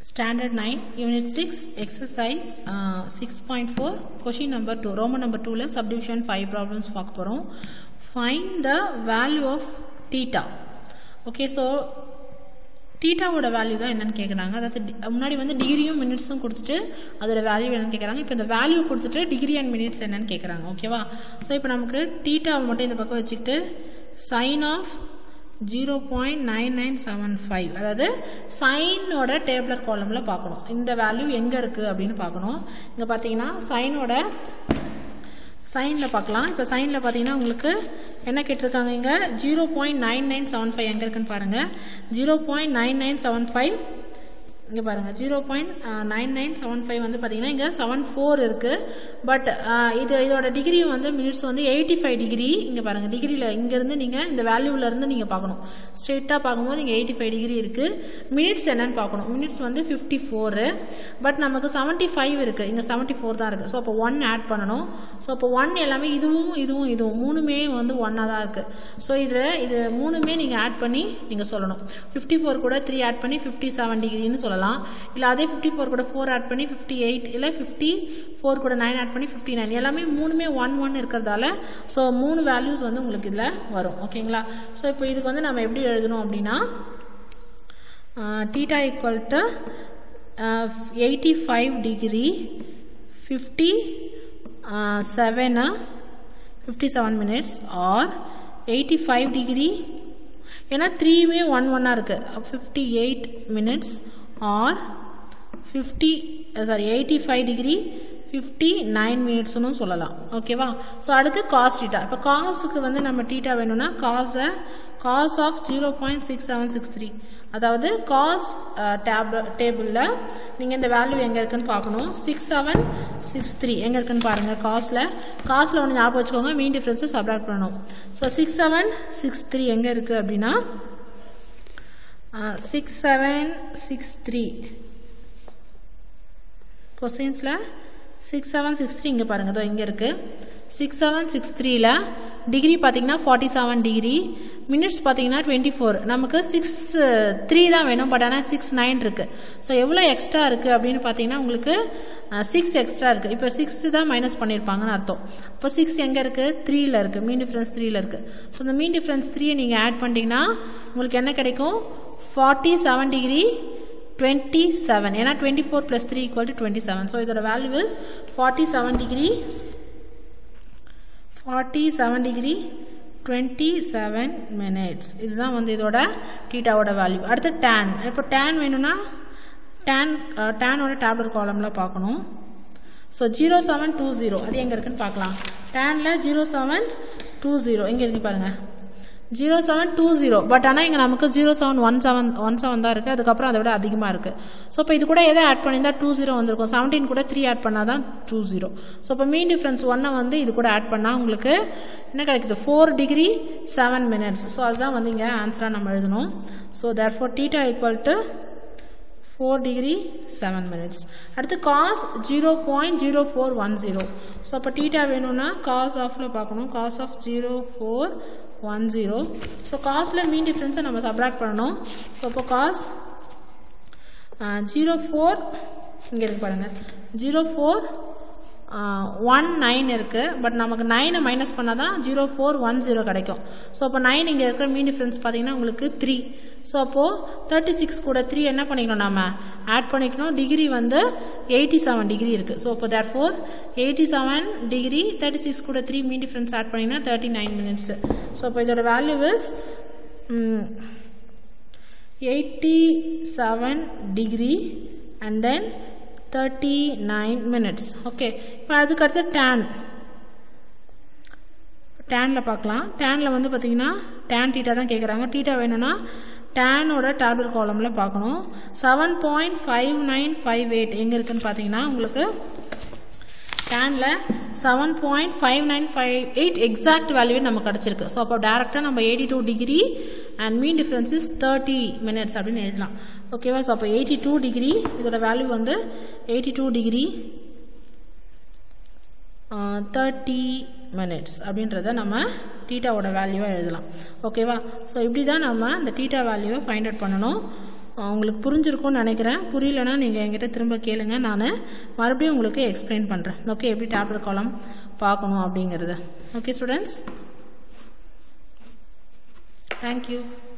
Standard 9, Unit 6, Exercise uh, 6.4, Question number 2, Roman number 2 ல Subdivision 5 problems பார்க்க போறோம். Find the value of theta. Okay, so தீட்டாவோட value தான் என்னன்னு கேட்குறாங்க அதாவது டி- முன்னாடி வந்து டிகிரியும் மினிட்ஸும் கொடுத்துட்டு அதோட வேல்யூ என்னன்னு கேட்குறாங்க இப்போ இந்த வேல்யூ கொடுத்துட்டு டிகிரி அண்ட் மினிட்ஸ் என்னன்னு கேட்குறாங்க ஓகேவா ஸோ இப்போ நமக்கு தீட்டாவை மட்டும் இந்த பக்கம் வச்சுக்கிட்டு sine of zero point nine nine seven five அதாவது சைனோட டேப்லர் காலமில் பார்க்கணும் இந்த வேல்யூ எங்கே இருக்குது அப்படின்னு பார்க்கணும் இங்கே பார்த்தீங்கன்னா சைனோட சைனில் பார்க்கலாம் இப்போ சைனில் பார்த்தீங்கன்னா உங்களுக்கு என்ன கேட்டிருக்காங்க இங்கே zero point nine nine seven five எங்கே இருக்குன்னு பாருங்கள் zero point nine nine seven five இங்கே பாருங்கள் zero point nine nine seven five வந்து பார்த்தீங்கன்னா இங்கே செவன் ஃபோர் இருக்குது பட் இது இதோட டிகிரி வந்து மினிட்ஸ் வந்து எயிட்டி ஃபைவ் டிகிரி இங்கே பாருங்கள் டிகிரியில் இங்கேருந்து நீங்கள் இந்த வேல்யூவிலேருந்து நீங்கள் பார்க்கணும் ஸ்ட்ரெயிட்டாக பார்க்கும்போது இங்கே எயிட்டி ஃபைவ் டிகிரி இருக்குது மினிட்ஸ் என்னன்னு பார்க்கணும் மினிட்ஸ் வந்து ஃபிஃப்டி ஃபோரு பட் நமக்கு செவன்ட்டி ஃபைவ் இருக்குது இங்கே செவன்ட்டி ஃபோர் தான் இருக்குது ஸோ அப்போ ஒன் ஆட் பண்ணணும் ஸோ அப்போ ஒன் எல்லாமே இதுவும் இதுவும் இதுவும் மூணுமே வந்து ஒன்னாக தான் இருக்குது ஸோ இதில் இது மூணுமே நீங்கள் ஆட் பண்ணி நீங்கள் சொல்லணும் ஃபிஃப்டி ஃபோர் கூட த்ரீ ஆட் பண்ணி ஃபிஃப்டி செவன் டிகிரின்னு சொல்லலாம் இல்லை அதே ஃபிஃப்டி ஃபோர் கூட ஃபோர் ஆட் பண்ணி ஃபிஃப்டி எயிட் இல்லை ஃபிஃப்டி ஃபோர் கூட நைன் ஆட் பண்ணி ஃபிஃப்டி நைன் எல்லாமே மூணுமே ஒன் ஒன் இருக்கிறதால ஸோ மூணு வேல்யூஸ் வந்து உங்களுக்கு இதில் வரும் ஓகேங்களா ஸோ இப்போ இதுக்கு வந்து நம்ம எப்படி எழுதணும் அப்படின்னா theta equal to uh, 85 degree 50 uh, 7 uh, 57 minutes or 85 degree ஏன்னா த்ரீமே ஒன் ஒன்னாக இருக்குது fifty eight minutes or fifty sorry eighty five degree fifty nine மினிட்ஸ்னு சொல்லலாம் ஓகேவா ஸோ அடுத்து காஸ் டீட்டா இப்போ காஸுக்கு வந்து நம்ம டீட்டா வேணும்னா காஸை cos of zero point six seven six three அதாவது காஸ் டேப் டேபிளில் நீங்கள் இந்த வேல்யூ எங்கே இருக்குன்னு பார்க்கணும் சிக்ஸ் செவன் சிக்ஸ் த்ரீ எங்கே இருக்குன்னு பாருங்கள் காஸில் காஸில் ஒன்று ஞாபகம் வச்சுக்கோங்க மீன் டிஃப்ரென்ஸை சப்ராக்ட் பண்ணணும் so six seven six three எங்கே இருக்குது அப்படின்னா சிக்ஸ் செவன் சிக்ஸ் த்ரீ கொஸ்டின்ஸில் சிக்ஸ் செவன் சிக்ஸ் த்ரீ இங்கே பாருங்கள் இதோ இங்கே இருக்குது சிக்ஸ் செவன் சிக்ஸ் த்ரீல டிகிரி பார்த்தீங்கன்னா ஃபார்ட்டி செவன் டிகிரி மினிட்ஸ் பார்த்தீங்கன்னா டுவெண்ட்டி ஃபோர் நமக்கு சிக்ஸ் த்ரீ தான் வேணும் பட் ஆனால் சிக்ஸ் நைன் இருக்குது ஸோ எவ்வளோ எக்ஸ்ட்ரா இருக்குது அப்படின்னு பார்த்தீங்கன்னா உங்களுக்கு சிக்ஸ் எக்ஸ்ட்ரா இருக்குது இப்போ சிக்ஸ் தான் மைனஸ் பண்ணியிருப்பாங்கன்னு அர்த்தம் இப்போ சிக்ஸ் எங்கே இருக்குது த்ரீயில் இருக்குது மீன் டிஃப்ரென்ஸ் த்ரீயில் இருக்குது ஸோ இந்த மீன் டிஃப்ரென்ஸ் த்ரீயை நீங்கள் ஆட் பண்ணிட்டீங்கன்னா உங்களுக்கு என்ன கிடைக்கும் forty seven degree twenty seven ஏன்னா twenty four plus three equal to twenty seven so இதோட value is forty seven degree forty seven degree twenty seven minutes இதுதான் வந்து இதோட டீட்டாவோட வேல்யூ அடுத்து டேன் இப்போ டேன் வேணும்னா டேன் டேனோட டேப்லெட் காலமில் பார்க்கணும் so zero seven two zero அது எங்கே இருக்குன்னு பார்க்கலாம் டேனில் ஜீரோ செவன் டூ ஜீரோ இங்கே இருக்கு பாருங்கள் zero seven two zero but ஆனால் இங்கே நமக்கு zero seven one seven one seven தான் இருக்குது அதுக்கப்புறம் அதை விட அதிகமாக இருக்குது ஸோ இப்போ இது கூட எதை ஆட் பண்ணியிருந்தா டூ ஜீரோ வந்திருக்கும் செவன்டீன் கூட த்ரீ ஆட் பண்ணால் தான் டூ ஜீரோ ஸோ இப்போ மீன் டிஃப்ரென்ஸ் ஒன்னை வந்து இது கூட ஆட் பண்ணால் உங்களுக்கு என்ன கிடைக்குது four degree seven minutes so அதுதான் வந்து இங்கே ஆன்சராக நம்ம எழுதணும் so therefore theta equal to four degree seven minutes அடுத்து cos zero point zero four one zero so அப்போ டீட்டா வேணும்னா காஸ் ஆஃபில் பார்க்கணும் cos of zero four one zero so காஸ்டில் மீன் டிஃப்ரென்ஸை நம்ம சப்ராக்ட் பண்ணணும் ஸோ அப்போ காஸ் ஜீரோ ஃபோர் இங்கே இருக்கு பாருங்கள் ஜீரோ ஃபோர் ஒன் நைன் இருக்குது பட் நமக்கு நைனை மைனஸ் பண்ணால் தான் ஜீரோ ஃபோர் ஒன் ஜீரோ கிடைக்கும் ஸோ அப்போ நைன் இங்கே இருக்கிற மீன் டிஃப்ரென்ஸ் பார்த்தீங்கன்னா உங்களுக்கு த்ரீ ஸோ அப்போது தேர்ட்டி சிக்ஸ் கூட த்ரீ என்ன பண்ணிக்கணும் நம்ம ஆட் பண்ணிக்கணும் டிகிரி வந்து எயிட்டி செவன் டிகிரி இருக்குது ஸோ அப்போ therefore eighty seven degree thirty six கூட த்ரீ மீன் டிஃப்ரென்ஸ் ஆட் பண்ணிங்கன்னா தேர்ட்டி நைன் மினிட்ஸு ஸோ அப்போ இதோட value is eighty seven degree and then thirty nine minutes okay இப்போ அதுக்கடுத்து tan Daniil பார்க்கலாம் Daniil வந்து பார்த்தீங்கன்னா டேன் டீட்டா தான் கேட்குறாங்க டீட்டா வேணும்னா டேனோட டேப்லெட் காலமில் பார்க்கணும் seven point five nine five eight எங்கே இருக்குன்னு பார்த்தீங்கன்னா உங்களுக்கு டேனில் seven point five nine five eight exact வேல்யூவே நமக்கு கிடச்சிருக்கு ஸோ அப்போ டேரெக்டாக நம்ம eighty two degree and mean difference is thirty minutes அப்படின்னு எழுதலாம் ஓகேவா ஸோ அப்போ எயிட்டி டூ டிகிரி இதோட வேல்யூ வந்து eighty two degree thirty minutes அப்படின்றத நம்ம டீட்டாவோட வேல்யூவாக எழுதலாம் ஓகேவா ஸோ இப்படி தான் நம்ம இந்த டீட்டா வேல்யூவை ஃபைண்ட் அவுட் பண்ணணும் உங்களுக்கு புரிஞ்சிருக்கும்னு நினைக்கிறேன் புரியலனா நீங்கள் என்கிட்ட திரும்ப கேளுங்க நான் மறுபடியும் உங்களுக்கு எக்ஸ்பிளைன் பண்ணுறேன் ஓகே எப்படி டேப்லெட் காலம் பார்க்கணும் அப்படிங்கிறத ஓகே ஸ்டூடெண்ட்ஸ் தேங்க்யூ